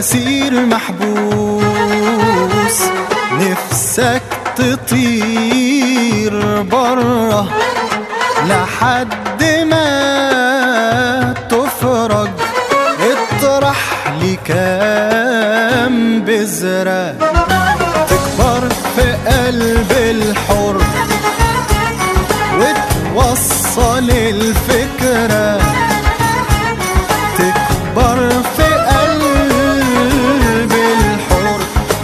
أسير محبوس نفسك تطير بره لحد ما تفرج اطرح لي كام بذرة تكبر في قلب الحر وتوصل الفكرة تكبر في قلب الحر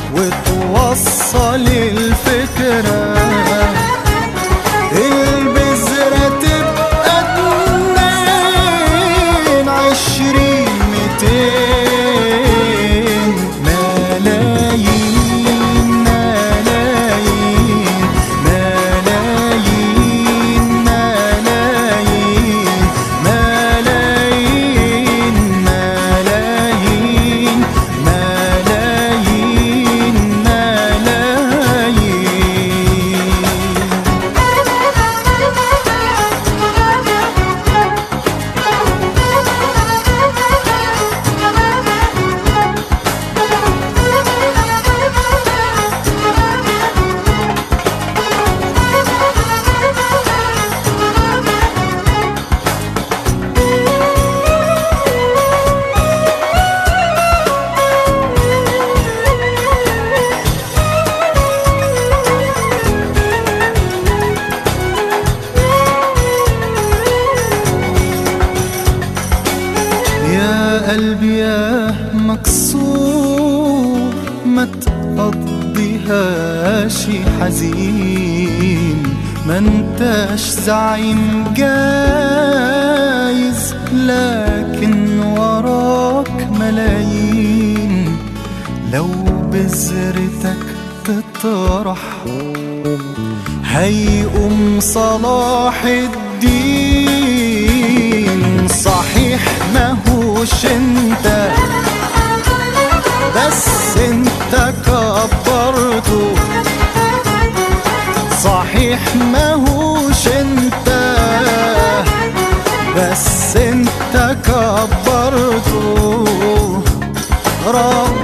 وتوصل الفكرة البذرة تبقى اتنين عشرين ميتين ملايين ملايين ملايين ملايين ملايين ملايين ملايين ملايين يا قلبي يا مكسور ما تقضيهاش حزين ما انتش زعيم جايز لكن وراك ملايين لو بذرتك تطرح هيقوم صلاح الدين صحيح ماهوش انت بس انت كبرته صحيح ماهوش انت بس انت كبرته رب